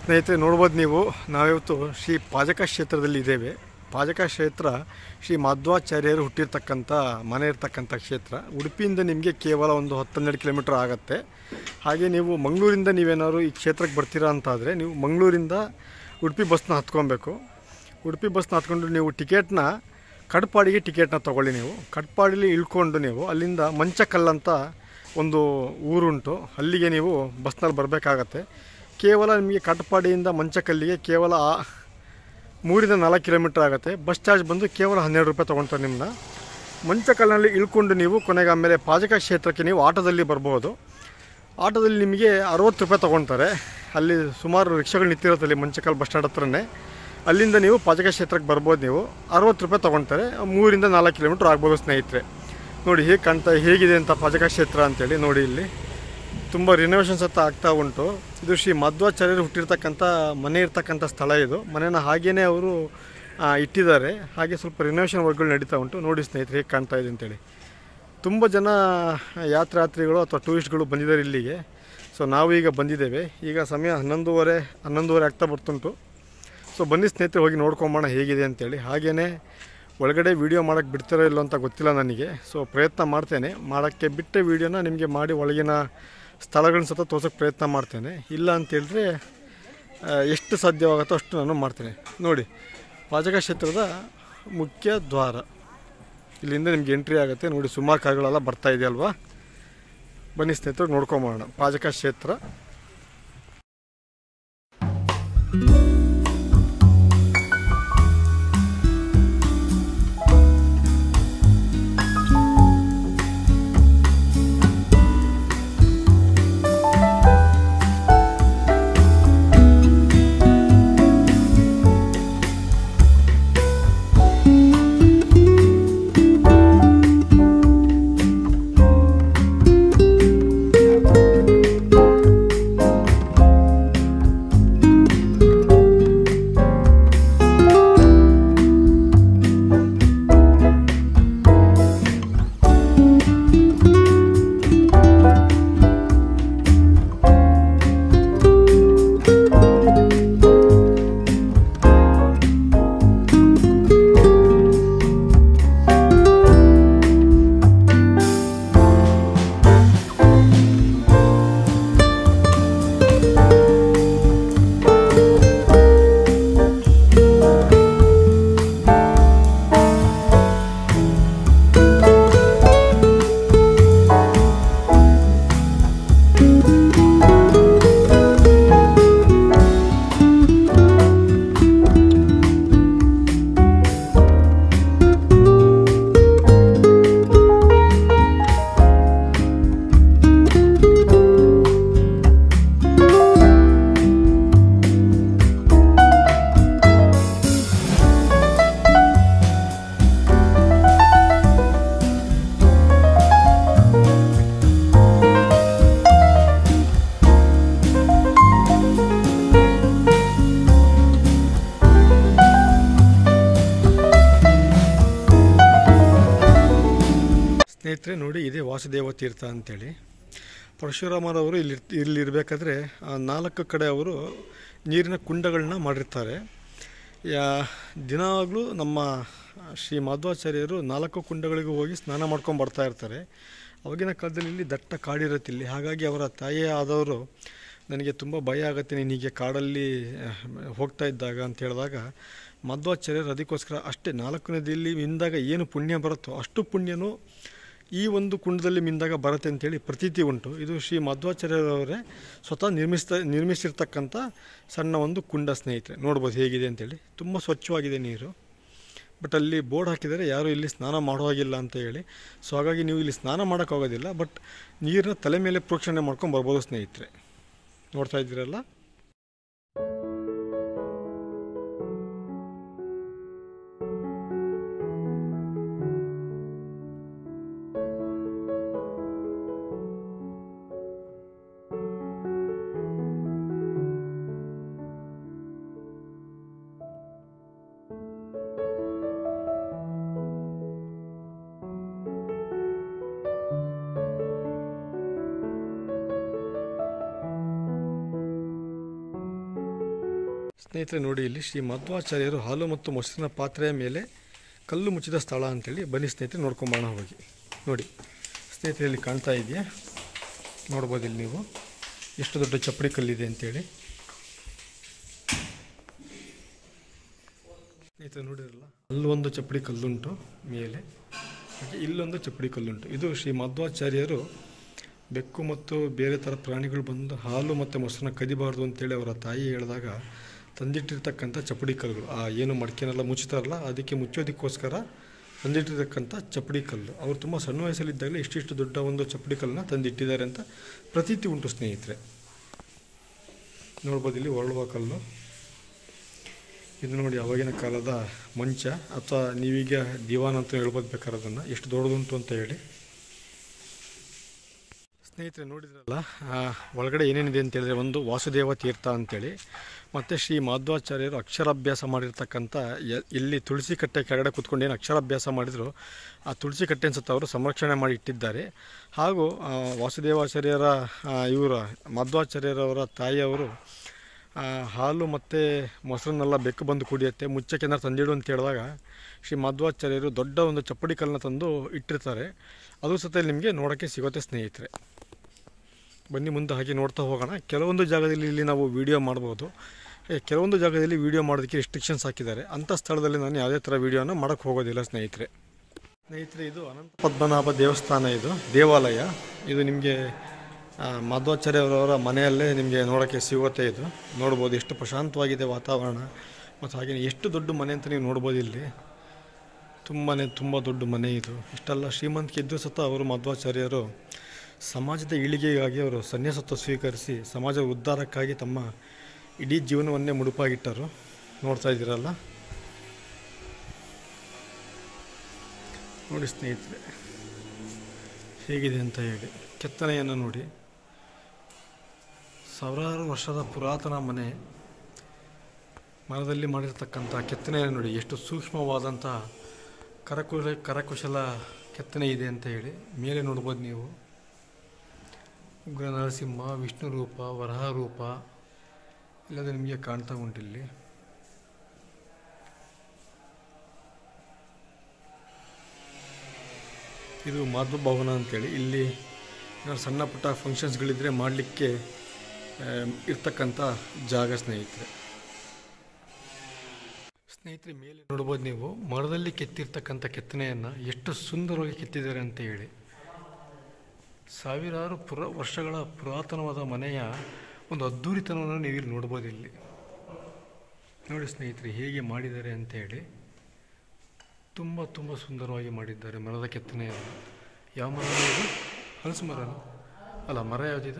ಸ್ನೇಹಿತರೆ ನೋಡ್ಬೋದು ನೀವು ನಾವಿವತ್ತು ಶ್ರೀ ಪಾಜಕ ಕ್ಷೇತ್ರದಲ್ಲಿ ಇದ್ದೇವೆ ಪಾಜಕ ಕ್ಷೇತ್ರ ಶ್ರೀ ಮಧ್ವಾಚಾರ್ಯರು ಹುಟ್ಟಿರ್ತಕ್ಕಂಥ ಮನೆ ಇರ್ತಕ್ಕಂಥ ಕ್ಷೇತ್ರ ಉಡುಪಿಯಿಂದ ನಿಮಗೆ ಕೇವಲ ಒಂದು ಹತ್ತನ್ನೆರಡು ಕಿಲೋಮೀಟರ್ ಆಗುತ್ತೆ ಹಾಗೆ ನೀವು ಮಂಗಳೂರಿಂದ ನೀವೇನಾದ್ರು ಈ ಕ್ಷೇತ್ರಕ್ಕೆ ಬರ್ತೀರಾ ಅಂತಾದರೆ ನೀವು ಮಂಗಳೂರಿಂದ ಉಡುಪಿ ಬಸ್ನ ಹತ್ಕೊಬೇಕು ಉಡುಪಿ ಬಸ್ನ ಹತ್ಕೊಂಡು ನೀವು ಟಿಕೆಟ್ನ ಕಡ್ಪಾಡಿಗೆ ಟಿಕೆಟ್ನ ತೊಗೊಳ್ಳಿ ನೀವು ಕಡ್ಪಾಡಿಲಿ ಇಳ್ಕೊಂಡು ನೀವು ಅಲ್ಲಿಂದ ಮಂಚಕಲ್ಲಂತ ಒಂದು ಊರುಂಟು ಅಲ್ಲಿಗೆ ನೀವು ಬಸ್ನಲ್ಲಿ ಬರಬೇಕಾಗತ್ತೆ ಕೇವಲ ನಿಮಗೆ ಕಟ್ಪಾಡಿಯಿಂದ ಮಂಚಕಲ್ಲಿಗೆ ಕೇವಲ ಆ- ಮೂರಿಂದ ನಾಲ್ಕು ಕಿಲೋಮೀಟ್ರ್ ಆಗುತ್ತೆ ಬಸ್ ಚಾರ್ಜ್ ಬಂದು ಕೇವಲ ಹನ್ನೆರಡು ರೂಪಾಯಿ ತೊಗೊಳ್ತಾರೆ ನಿಮ್ಮನ್ನ ಮಂಚಕಲ್ಲಿನಲ್ಲಿ ಇಳ್ಕೊಂಡು ನೀವು ಕೊನೆಗೆ ಆಮೇಲೆ ಪಾಜಕ ಕ್ಷೇತ್ರಕ್ಕೆ ನೀವು ಆಟೋದಲ್ಲಿ ಬರ್ಬೋದು ಆಟೋದಲ್ಲಿ ನಿಮಗೆ ಅರವತ್ತು ರೂಪಾಯಿ ತೊಗೊಳ್ತಾರೆ ಅಲ್ಲಿ ಸುಮಾರು ರಿಕ್ಷಾಗಳು ನಿಂತಿರುತ್ತೆ ಅಲ್ಲಿ ಮಂಚಕಲ್ ಬಸ್ ಸ್ಟ್ಯಾಂಡ್ ಹತ್ರನೇ ಅಲ್ಲಿಂದ ನೀವು ಪಾಜಕ ಕ್ಷೇತ್ರಕ್ಕೆ ಬರ್ಬೋದು ನೀವು ಅರವತ್ತು ರೂಪಾಯಿ ತೊಗೊಳ್ತಾರೆ ಮೂರಿಂದ ನಾಲ್ಕು ಕಿಲೋಮೀಟ್ರ್ ಆಗ್ಬೋದು ಸ್ನೇಹಿತರೆ ನೋಡಿ ಹೇಗೆ ಕಾಣ್ತಾ ಹೇಗಿದೆ ಅಂತ ಪಾಜಕ ಕ್ಷೇತ್ರ ಅಂತೇಳಿ ನೋಡಿ ಇಲ್ಲಿ ತುಂಬ ರಿನೋವೇಷನ್ಸ್ ಹತ್ತ ಆಗ್ತಾ ಉಂಟು ಇದು ಶ್ರೀ ಮಧ್ವಾಚಾರ್ಯರು ಹುಟ್ಟಿರ್ತಕ್ಕಂಥ ಮನೆ ಇರ್ತಕ್ಕಂಥ ಸ್ಥಳ ಇದು ಮನೆನ ಹಾಗೇನೆ ಅವರು ಆ, ಇಟ್ಟಿದ್ದಾರೆ ಹಾಗೆ ಸ್ವಲ್ಪ ರಿನೋವೇಷನ್ ವರ್ಕ್ಗಳು ನಡೀತಾ ಉಂಟು ನೋಡಿ ಸ್ನೇಹಿತರೆ ಹೇಗೆ ಕಾಣ್ತಾ ಇದೆ ಅಂತೇಳಿ ತುಂಬ ಜನ ಯಾತ್ರಾರ್ಥಿಗಳು ಅಥವಾ ಟೂರಿಸ್ಟ್ಗಳು ಬಂದಿದ್ದಾರೆ ಇಲ್ಲಿಗೆ ಸೊ ನಾವು ಈಗ ಬಂದಿದ್ದೇವೆ ಈಗ ಸಮಯ ಹನ್ನೊಂದುವರೆ ಹನ್ನೊಂದುವರೆ ಆಗ್ತಾ ಬರ್ದುಂಟು ಸೊ ಬನ್ನಿ ಸ್ನೇಹಿತರೆ ಹೋಗಿ ನೋಡ್ಕೊಂಬೋಣ ಹೇಗಿದೆ ಅಂತೇಳಿ ಹಾಗೆಯೇ ಒಳಗಡೆ ವೀಡಿಯೋ ಮಾಡೋಕ್ಕೆ ಬಿಡ್ತಾರೋ ಇಲ್ಲೋ ಅಂತ ಗೊತ್ತಿಲ್ಲ ನನಗೆ ಸೊ ಪ್ರಯತ್ನ ಮಾಡ್ತೇನೆ ಮಾಡೋಕ್ಕೆ ಬಿಟ್ಟ ವೀಡಿಯೋನ ನಿಮಗೆ ಮಾಡಿ ಒಳಗಿನ ಸ್ಥಳಗಳನ್ನ ಸತ ತೋರ್ಸೋಕ್ಕೆ ಪ್ರಯತ್ನ ಮಾಡ್ತೇನೆ ಇಲ್ಲ ಅಂತೇಳಿದ್ರೆ ಆ, ಎಷ್ಟು ಸಾಧ್ಯವಾಗುತ್ತೋ ಅಷ್ಟು ನಾನು ಮಾಡ್ತೇನೆ ನೋಡಿ ಪಾಜಕ ಕ್ಷೇತ್ರದ ಮುಖ್ಯ ದ್ವಾರ ಇಲ್ಲಿಂದ ನಿಮ್ಗೆ ಎಂಟ್ರಿ ಆಗುತ್ತೆ ನೋಡಿ ಸುಮಾರು ಕಾರುಗಳೆಲ್ಲ ಬರ್ತಾ ಇದೆಯಲ್ವಾ ಬನ್ನಿ ಸ್ನೇಹಿತರು ನೋಡ್ಕೊಂಬೋಣ ಪಾಜಕ ಕ್ಷೇತ್ರ ಸ್ನೇಹಿತರೆ ನೋಡಿ ಇದೇ ವಾಸುದೇವ ತೀರ್ಥ ಅಂತೇಳಿ ಪರಶುರಾಮರವರು ಇಲ್ಲಿ ಇಲ್ಲಿ ಇರಬೇಕಾದ್ರೆ ನಾಲ್ಕು ಕಡೆ ಅವರು ನೀರಿನ ಕುಂಡಗಳನ್ನ ಮಾಡಿರ್ತಾರೆ ಯಾ ದಿನಾಗಲೂ ನಮ್ಮ ಶ್ರೀ ಮಾಧ್ವಾಚಾರ್ಯರು ನಾಲ್ಕು ಕುಂಡಗಳಿಗೂ ಹೋಗಿ ಸ್ನಾನ ಮಾಡ್ಕೊಂಡು ಬರ್ತಾ ಇರ್ತಾರೆ ಅವಾಗಿನ ಕಾಲದಲ್ಲಿ ಇಲ್ಲಿ ದಟ್ಟ ಕಾಡಿರುತ್ತೆ ಇಲ್ಲಿ ಹಾಗಾಗಿ ಅವರ ತಾಯಿಯೇ ಆದವರು ನನಗೆ ತುಂಬ ಭಯ ಆಗುತ್ತೆ ನೀನು ಹೀಗೆ ಕಾಡಲ್ಲಿ ಅಹ್, ಹೋಗ್ತಾ ಇದ್ದಾಗ ಅಂತ ಹೇಳಿದಾಗ ಮಧ್ವಾಚಾರ್ಯರು ಅದಕ್ಕೋಸ್ಕರ ಅಷ್ಟೇ ನಾಲ್ಕು ನದಿಯಲ್ಲಿ ಮಿಂದಾಗ ಏನು ಪುಣ್ಯ ಬರುತ್ತೋ ಅಷ್ಟು ಪುಣ್ಯನೂ ಈ ಒಂದು ಕುಂಡದಲ್ಲಿ ಮಿಂದಾಗ ಬರುತ್ತೆ ಅಂತೇಳಿ ಪ್ರತೀತಿ ಉಂಟು ಇದು ಶ್ರೀ ಮಧ್ವಾಚಾರ್ಯರವರೇ ಸ್ವತಃ ನಿರ್ಮಿಸ್ತಾ ನಿರ್ಮಿಸಿರ್ತಕ್ಕಂಥ ಸಣ್ಣ ಒಂದು ಕುಂಡ ಸ್ನೇಹಿತರೆ ನೋಡ್ಬೋದು ಹೇಗಿದೆ ಅಂತೇಳಿ ತುಂಬ ಸ್ವಚ್ಛವಾಗಿದೆ ನೀರು ಬಟ್ ಅಲ್ಲಿ ಬೋರ್ಡ್ ಹಾಕಿದರೆ ಯಾರೂ ಇಲ್ಲಿ ಸ್ನಾನ ಮಾಡೋ ಹಾಗಿಲ್ಲ ಅಂತ ಹೇಳಿ ಸೊ ಹಾಗಾಗಿ ನೀವು ಇಲ್ಲಿ ಸ್ನಾನ ಮಾಡೋಕ್ಕಾಗೋದಿಲ್ಲ ಬಟ್ ನೀರನ್ನ ತಲೆ ಮೇಲೆ ಪ್ರೋಕ್ಷಣೆ ಮಾಡ್ಕೊಂಡು ಬರ್ಬೋದು ಸ್ನೇಹಿತರೆ ನೋಡ್ತಾ ಇದ್ದೀರಲ್ಲ ಸ್ನೇಹಿತರೆ ನೋಡಿ ಇಲ್ಲಿ ಶ್ರೀ ಮಧ್ವಾಚಾರ್ಯರು ಹಾಲು ಮತ್ತು ಮೊಸರಿನ ಪಾತ್ರೆಯ ಮೇಲೆ ಕಲ್ಲು ಮುಚ್ಚಿದ ಸ್ಥಳ ಅಂತೇಳಿ ಬನ್ನಿ ಸ್ನೇಹಿತರೆ ನೋಡ್ಕೊಂಬೋಣ ಹೋಗಿ ನೋಡಿ ಸ್ನೇಹಿತರೆ ಇಲ್ಲಿ ಕಾಣ್ತಾ ಇದೆಯಾ ನೋಡ್ಬೋದು ಇಲ್ಲಿ ನೀವು ಎಷ್ಟು ದೊಡ್ಡ ಚಪ್ಪಡಿ ಕಲ್ಲಿದೆ ಅಂತೇಳಿ ಸ್ನೇಹಿತರೆ ನೋಡಿರಲ್ಲ ಅಲ್ಲೊಂದು ಚಪ್ಪಡಿ ಕಲ್ಲುಂಟು ಮೇಲೆ ಹಾಗೆ ಇಲ್ಲೊಂದು ಚಪ್ಪಡಿ ಕಲ್ಲುಂಟು ಇದು ಶ್ರೀ ಮಧ್ವಾಚಾರ್ಯರು ಬೆಕ್ಕು ಮತ್ತು ಬೇರೆ ಥರ ಪ್ರಾಣಿಗಳು ಬಂದು ಹಾಲು ಮತ್ತು ಮೊಸರನ್ನ ಕದಿಬಾರ್ದು ಅಂತೇಳಿ ಅವರ ತಾಯಿ ಹೇಳಿದಾಗ ತಂದಿಟ್ಟಿರ್ತಕ್ಕಂಥ ಚಪ್ಪಡಿ ಕಲ್ಲುಗಳು ಆ ಏನು ಮಡಿಕೆನೆಲ್ಲ ಮುಚ್ಚುತ್ತಾರಲ್ಲ ಅದಕ್ಕೆ ಮುಚ್ಚೋದಕ್ಕೋಸ್ಕರ ತಂದಿಟ್ಟಿರ್ತಕ್ಕಂಥ ಚಪ್ಪಡಿ ಕಲ್ಲು ಅವರು ತುಂಬ ಸಣ್ಣ ವಯಸ್ಸಲ್ಲಿದ್ದಾಗಲೇ ಇಷ್ಟಿಷ್ಟು ದೊಡ್ಡ ಒಂದು ಚಪ್ಪಡಿ ಕಲ್ಲನ್ನ ತಂದಿಟ್ಟಿದ್ದಾರೆ ಅಂತ ಪ್ರತೀತಿ ಉಂಟು ಸ್ನೇಹಿತರೆ ನೋಡ್ಬೋದು ಇಲ್ಲಿ ಹೊರಳುವ ಕಲ್ಲು ಇದು ನೋಡಿ ಅವಾಗಿನ ಕಾಲದ ಮಂಚ ಅಥವಾ ನೀವೀಗ ದಿವಾನ್ ಅಂತ ಹೇಳ್ಬೋದು ಬೇಕಾದ್ರೆ ಅದನ್ನು ಎಷ್ಟು ದೊಡ್ಡದುಂಟು ಅಂತ ಹೇಳಿ ಸ್ನೇಹಿತರೆ ನೋಡಿದ್ರಲ್ಲ ಆ, ಒಳಗಡೆ ಏನೇನಿದೆ ಅಂತ ಹೇಳಿದ್ರೆ ಒಂದು ವಾಸುದೇವ ತೀರ್ಥ ಅಂತೇಳಿ ಮತ್ತು ಶ್ರೀ ಮಾಧ್ವಾಚಾರ್ಯರು ಅಕ್ಷರಾಭ್ಯಾಸ ಮಾಡಿರ್ತಕ್ಕಂಥ ಎ- ಇಲ್ಲಿ ತುಳಸಿ ಕಟ್ಟೆ ಕೆಳಗಡೆ ಕೂತ್ಕೊಂಡು ಏನು ಅಕ್ಷರಾಭ್ಯಾಸ ಮಾಡಿದ್ರು ಆ ತುಳಸಿ ಕಟ್ಟೆ ಅನ್ಸುತ್ತೆ ಅವರು ಸಂರಕ್ಷಣೆ ಮಾಡಿ ಇಟ್ಟಿದ್ದಾರೆ ಹಾಗೂ ಆ, ವಾಸುದೇವಾಚಾರ್ಯರ ಇವರ ಮಧ್ವಾಚಾರ್ಯರವರ ತಾಯಿಯವರು ಆ, ಹಾಲು ಮತ್ತು ಮೊಸರನ್ನೆಲ್ಲ ಬೆಕ್ಕು ಬಂದು ಕುಡಿಯುತ್ತೆ ಮುಚ್ಚಕ್ಕೆ ಏನಾರು ತಂದಿಡು ಅಂತ ಹೇಳಿದಾಗ ಶ್ರೀ ಮಧ್ವಾಚಾರ್ಯರು ದೊಡ್ಡ ಒಂದು ಚಪ್ಪಡಿ ಕಲ್ಲನ್ನ ತಂದು ಇಟ್ಟಿರ್ತಾರೆ ಅದು ಸತ ನಿಮಗೆ ನೋಡೋಕ್ಕೆ ಸಿಗುತ್ತೆ ಸ್ನೇಹಿತರೆ ಬನ್ನಿ ಮುಂದೆ ಹಾಗೆ ನೋಡ್ತಾ ಹೋಗೋಣ ಕೆಲವೊಂದು ಜಾಗದಲ್ಲಿ ಇಲ್ಲಿ ನಾವು ವಿಡಿಯೋ ಮಾಡ್ಬೋದು ಏ, ಕೆಲವೊಂದು ಜಾಗದಲ್ಲಿ ವಿಡಿಯೋ ಮಾಡೋದಕ್ಕೆ ರಿಸ್ಟ್ರಿಕ್ಷನ್ಸ್ ಹಾಕಿದ್ದಾರೆ ಅಂಥ ಸ್ಥಳದಲ್ಲಿ ನಾನು ಯಾವುದೇ ಥರ ವಿಡಿಯೋನ ಮಾಡೋಕ್ಕೆ ಹೋಗೋದಿಲ್ಲ ಸ್ನೇಹಿತರೆ ಸ್ನೇಹಿತರೆ ಇದು ಅನಂತ ಪದ್ಮನಾಭ ದೇವಸ್ಥಾನ ಇದು ದೇವಾಲಯ ಇದು ನಿಮಗೆ ಮಧ್ವಾಚಾರ್ಯ ಅವರವರ ಮನೆಯಲ್ಲೇ ನಿಮಗೆ ನೋಡೋಕ್ಕೆ ಸಿಗುತ್ತೆ ಇದು ನೋಡ್ಬೋದು ಎಷ್ಟು ಪ್ರಶಾಂತವಾಗಿದೆ ವಾತಾವರಣ ಮತ್ತು ಹಾಗೆ ಎಷ್ಟು ದೊಡ್ಡ ಮನೆ ಅಂತ ನೀವು ನೋಡ್ಬೋದು ಇಲ್ಲಿ ತುಂಬಾ ತುಂಬ ದೊಡ್ಡ ಮನೆ ಇದು ಇಷ್ಟೆಲ್ಲ ಶ್ರೀಮಂತಿಕೆ ಇದ್ದರೂ ಸತ ಅವರು ಮಧ್ವಾಚಾರ್ಯರು ಸಮಾಜದ ಏಳಿಗೆಗಾಗಿ ಅವರು ಸನ್ಯಾಸತ್ವ ಸ್ವೀಕರಿಸಿ ಸಮಾಜ ಉದ್ಧಾರಕ್ಕಾಗಿ ತಮ್ಮ ಇಡೀ ಜೀವನವನ್ನೇ ಮುಡುಪಾಗಿಟ್ಟರು ನೋಡ್ತಾ ಇದ್ದೀರಲ್ಲ ನೋಡಿ ಸ್ನೇಹಿತರೆ ಹೇಗಿದೆ ಅಂತ ಹೇಳಿ ಕೆತ್ತನೆಯನ್ನು ನೋಡಿ ಸಾವಿರಾರು ವರ್ಷದ ಪುರಾತನ ಮನೆ ಮರದಲ್ಲಿ ಮಾಡಿರ್ತಕ್ಕಂಥ ಕೆತ್ತನೆಯನ್ನು ನೋಡಿ ಎಷ್ಟು ಸೂಕ್ಷ್ಮವಾದಂಥ ಕರಕುಶ ಕರಕುಶಲ ಕೆತ್ತನೆ ಇದೆ ಅಂತ ಹೇಳಿ ಮೇಲೆ ನೋಡ್ಬೋದು ನೀವು ಉಗ್ರ ನರಸಿಂಹ ವಿಷ್ಣು ರೂಪ ವರಹ ರೂಪ ಎಲ್ಲದು ನಿಮಗೆ ಕಾಣ್ತಾ ಉಂಟಿಲ್ಲಿ ಇದು ಮಾಧವ ಭವನ ಅಂತೇಳಿ ಇಲ್ಲಿ ಏನಾದ್ರು ಸಣ್ಣ ಪುಟ್ಟ ಫಂಕ್ಷನ್ಸ್ಗಳಿದ್ರೆ ಮಾಡಲಿಕ್ಕೆ ಇರ್ತಕ್ಕಂಥ ಜಾಗ ಸ್ನೇಹಿತರೆ ಸ್ನೇಹಿತರೆ ಮೇಲೆ ನೋಡ್ಬೋದು ನೀವು ಮರದಲ್ಲಿ ಕೆತ್ತಿರ್ತಕ್ಕಂಥ ಕೆತ್ತನೆಯನ್ನು ಎಷ್ಟು ಸುಂದರವಾಗಿ ಕೆತ್ತಿದ್ದಾರೆ ಅಂತ ಹೇಳಿ ಸಾವಿರಾರು ಪುರ ವರ್ಷಗಳ ಪುರಾತನವಾದ ಮನೆಯ ಒಂದು ಅದ್ಧೂರಿತನವನ್ನು ನೀವು ಇಲ್ಲಿ ನೋಡ್ಬೋದು ಇಲ್ಲಿ ನೋಡಿ ಸ್ನೇಹಿತರೆ ಹೇಗೆ ಮಾಡಿದ್ದಾರೆ ಅಂತ ಹೇಳಿ ತುಂಬ ತುಂಬ ಸುಂದರವಾಗಿ ಮಾಡಿದ್ದಾರೆ ಮರದ ಕೆತ್ತನೆಯನ್ನು ಯಾವ ಮರ ಇದು ಹಲಸು ಮರ ಅಲ್ಲ ಮರ ಯಾವುದಿದು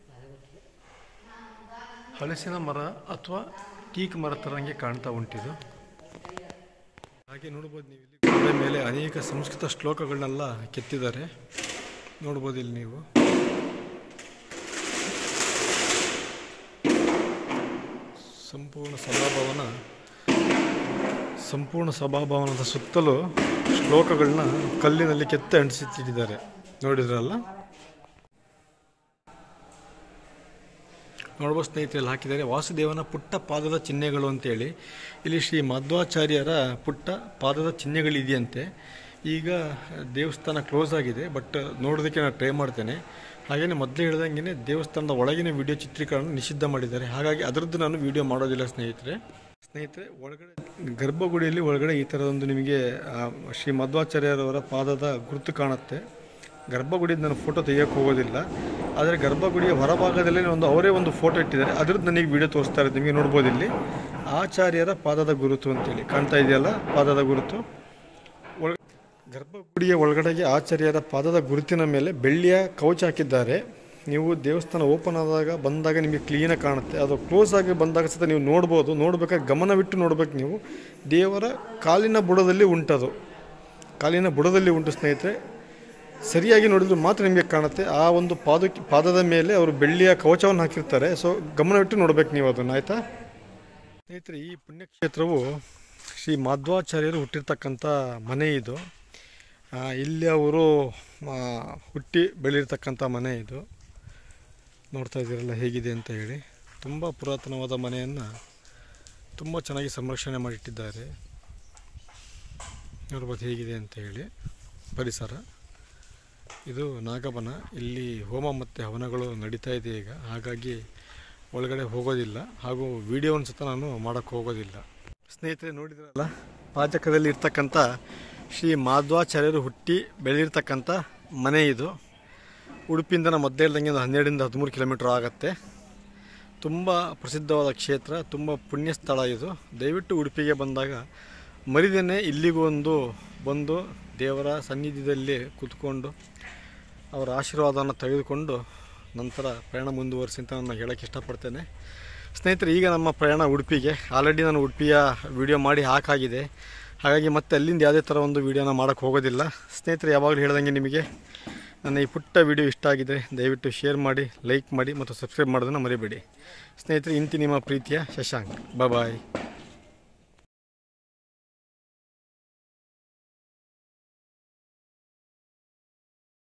ಹಲಸಿನ ಮರ ಅಥವಾ ಟೀಕ್ ಮರ ಥರಂಗೆ ಕಾಣ್ತಾ ಉಂಟಿದು ಹಾಗೆ ನೋಡ್ಬೋದು ನೀವು ಇಲ್ಲಿ ಗೋಡೆ ಮೇಲೆ ಅನೇಕ ಸಂಸ್ಕೃತ ಶ್ಲೋಕಗಳನ್ನೆಲ್ಲ ಕೆತ್ತಿದ್ದಾರೆ ನೋಡ್ಬೋದು ಇಲ್ಲಿ ನೀವು ಸಂಪೂರ್ಣ ಸಭಾಭವನ ಸಂಪೂರ್ಣ ಸಭಾಭವನದ ಸುತ್ತಲೂ ಶ್ಲೋಕಗಳನ್ನ ಕಲ್ಲಿನಲ್ಲಿ ಕೆತ್ತಿ ಅಂಟಿಸಿಟ್ಟಿದ್ದಾರೆ ನೋಡಿದ್ರಲ್ಲ ನೋಡ್ಬೋದು ಸ್ನೇಹಿತರಲ್ಲಿ ಹಾಕಿದ್ದಾರೆ ವಾಸುದೇವನ ಪುಟ್ಟ ಪಾದದ ಚಿಹ್ನೆಗಳು ಅಂತೇಳಿ ಇಲ್ಲಿ ಶ್ರೀ ಮಧ್ವಾಚಾರ್ಯರ ಪುಟ್ಟ ಪಾದದ ಚಿಹ್ನೆಗಳಿದೆಯಂತೆ ಈಗ ದೇವಸ್ಥಾನ ಕ್ಲೋಸ್ ಆಗಿದೆ ಬಟ್ ನೋಡೋದಕ್ಕೆ ನಾನು ಟ್ರೈ ಮಾಡ್ತೇನೆ ಹಾಗೆಯೇ ಮೊದಲೇ ಹೇಳ್ದಂಗೆ ದೇವಸ್ಥಾನದ ಒಳಗಿನ ವಿಡಿಯೋ ಚಿತ್ರೀಕರಣ ನಿಷಿದ್ಧ ಮಾಡಿದ್ದಾರೆ ಹಾಗಾಗಿ ಅದರದ್ದು ನಾನು ವಿಡಿಯೋ ಮಾಡೋದಿಲ್ಲ ಸ್ನೇಹಿತರೆ ಸ್ನೇಹಿತರೆ ಒಳಗಡೆ ಗರ್ಭಗುಡಿಯಲ್ಲಿ ಒಳಗಡೆ ಈ ಥರದೊಂದು ನಿಮಗೆ ಆ, ಶ್ರೀ ಮಧ್ವಾಚಾರ್ಯರವರ ಪಾದದ ಗುರುತು ಕಾಣುತ್ತೆ ಗರ್ಭಗುಡಿದ ನಾನು ಫೋಟೋ ತೆಗಿಯೋಕ್ಕೆ ಹೋಗೋದಿಲ್ಲ ಆದರೆ ಗರ್ಭಗುಡಿಯ ಹೊರಭಾಗದಲ್ಲೇ ಒಂದು ಅವರೇ ಒಂದು ಫೋಟೋ ಇಟ್ಟಿದ್ದಾರೆ ಅದ್ರದ್ದು ನನಗೆ ವಿಡಿಯೋ ತೋರಿಸ್ತಾ ಇರೋದು ನಿಮಗೆ ನೋಡ್ಬೋದು ಇಲ್ಲಿ ಆಚಾರ್ಯರ ಪಾದದ ಗುರುತು ಅಂತೇಳಿ ಕಾಣ್ತಾ ಇದೆಯಲ್ಲ ಪಾದದ ಗುರುತು ಒಳ ಗರ್ಭಗುಡಿಯ ಒಳಗಡೆಗೆ ಆಚಾರ್ಯರ ಪಾದದ ಗುರುತಿನ ಮೇಲೆ ಬೆಳ್ಳಿಯ ಕವಚ ಹಾಕಿದ್ದಾರೆ ನೀವು ದೇವಸ್ಥಾನ ಓಪನ್ ಆದಾಗ ಬಂದಾಗ ನಿಮಗೆ ಕ್ಲೀನಾಗಿ ಕಾಣುತ್ತೆ ಅದು ಕ್ಲೋಸ್ ಆಗಿ ಬಂದಾಗ ಸಹ ನೀವು ನೋಡ್ಬೋದು ನೋಡ್ಬೇಕಾದ್ರೆ ಗಮನವಿಟ್ಟು ನೋಡ್ಬೇಕು ನೀವು ದೇವರ ಕಾಲಿನ ಬುಡದಲ್ಲಿ ಉಂಟದು ಕಾಲಿನ ಬುಡದಲ್ಲಿ ಉಂಟು ಸ್ನೇಹಿತರೆ ಸರಿಯಾಗಿ ನೋಡಿದ್ರೆ ಮಾತ್ರ ನಿಮಗೆ ಕಾಣುತ್ತೆ ಆ ಒಂದು ಪಾದ ಪಾದದ ಮೇಲೆ ಅವರು ಬೆಳ್ಳಿಯ ಕವಚವನ್ನು ಹಾಕಿರ್ತಾರೆ ಸೊ ಗಮನವಿಟ್ಟು ನೋಡ್ಬೇಕು ನೀವು ಅದನ್ನು ಆಯಿತಾ ಸ್ನೇಹಿತರೆ ಈ ಪುಣ್ಯಕ್ಷೇತ್ರವು ಶ್ರೀ ಮಾಧ್ವಾಚಾರ್ಯರು ಹುಟ್ಟಿರ್ತಕ್ಕಂಥ ಮನೆ ಇದು ಆ, ಇಲ್ಲಿ ಅವರು ಆ, ಹುಟ್ಟಿ ಬೆಳೆದಿರ್ತಕ್ಕಂಥ ಮನೆ ಇದು ನೋಡ್ತಾ ಇದ್ದೀರಲ್ಲ ಹೇಗಿದೆ ಅಂತ ಹೇಳಿ ತುಂಬ ಪುರಾತನವಾದ ಮನೆಯನ್ನು ತುಂಬ ಚೆನ್ನಾಗಿ ಸಂರಕ್ಷಣೆ ಮಾಡಿಟ್ಟಿದ್ದಾರೆ ನೋಡ್ಬೋದು ಹೇಗಿದೆ ಅಂತ ಹೇಳಿ ಪರಿಸರ ಇದು ನಾಗಬನ ಇಲ್ಲಿ ಹೋಮ ಮತ್ತು ಹವನಗಳು ನಡೀತಾ ಇದೆ ಈಗ ಹಾಗಾಗಿ ಒಳಗಡೆ ಹೋಗೋದಿಲ್ಲ ಹಾಗೂ ವಿಡಿಯೋವನ್ನು ಸಹ ನಾನು ಮಾಡೋಕ್ಕೆ ಹೋಗೋದಿಲ್ಲ ಸ್ನೇಹಿತರೆ ನೋಡಿದ್ರಲ್ಲ ಪಾಜಕದಲ್ಲಿ ಇರ್ತಕ್ಕಂಥ ಶ್ರೀ ಮಾಧ್ವಾಚಾರ್ಯರು ಹುಟ್ಟಿ ಬೆಳೆದಿರ್ತಕ್ಕಂಥ ಮನೆ ಇದು ಉಡುಪಿಯಿಂದ ನಮ್ಮ ಮಧ್ಯೆ ಇಲ್ದಂಗೆ ಒಂದು ಹನ್ನೆರಡರಿಂದ ಹದಿಮೂರು ಕಿಲೋಮೀಟ್ರ್ ಆಗುತ್ತೆ ತುಂಬ ಪ್ರಸಿದ್ಧವಾದ ಕ್ಷೇತ್ರ ತುಂಬ ಪುಣ್ಯ ಸ್ಥಳ ಇದು ದಯವಿಟ್ಟು ಉಡುಪಿಗೆ ಬಂದಾಗ ಮರಿದೇನೆ ಇಲ್ಲಿಗೂ ಒಂದು ಬಂದು ದೇವರ ಸನ್ನಿಧಿಯಲ್ಲಿ ಕೂತ್ಕೊಂಡು ಅವರ ಆಶೀರ್ವಾದವನ್ನು ತೆಗೆದುಕೊಂಡು ನಂತರ ಪ್ರಯಾಣ ಮುಂದುವರಿಸಿ ಅಂತ ನಾನು ಹೇಳೋಕ್ಕೆ ಇಷ್ಟಪಡ್ತೇನೆ ಸ್ನೇಹಿತರೆ ಈಗ ನಮ್ಮ ಪ್ರಯಾಣ ಉಡುಪಿಗೆ ಆಲ್ರೆಡಿ ನಾನು ಉಡುಪಿಯ ವಿಡಿಯೋ ಮಾಡಿ ಹಾಕಾಗಿದೆ ಹಾಗಾಗಿ ಮತ್ತೆ ಅಲ್ಲಿಂದ ಯಾವುದೇ ಥರ ಒಂದು ವಿಡಿಯೋನ ಮಾಡೋಕ್ಕೆ ಹೋಗೋದಿಲ್ಲ ಸ್ನೇಹಿತರೆ ಯಾವಾಗಲೂ ಹೇಳ್ದಂಗೆ ನಿಮಗೆ ನನ್ನ ಈ ಪುಟ್ಟ ವಿಡಿಯೋ ಇಷ್ಟ ಆಗಿದೆ ದಯವಿಟ್ಟು ಶೇರ್ ಮಾಡಿ ಲೈಕ್ ಮಾಡಿ ಮತ್ತು ಸಬ್ಸ್ಕ್ರೈಬ್ ಮಾಡೋದನ್ನು ಮರಿಬೇಡಿ ಸ್ನೇಹಿತರೆ ಇಂತಿ ನಿಮ್ಮ ಪ್ರೀತಿಯ ಶಶಾಂಕ್ ಬಾಯ್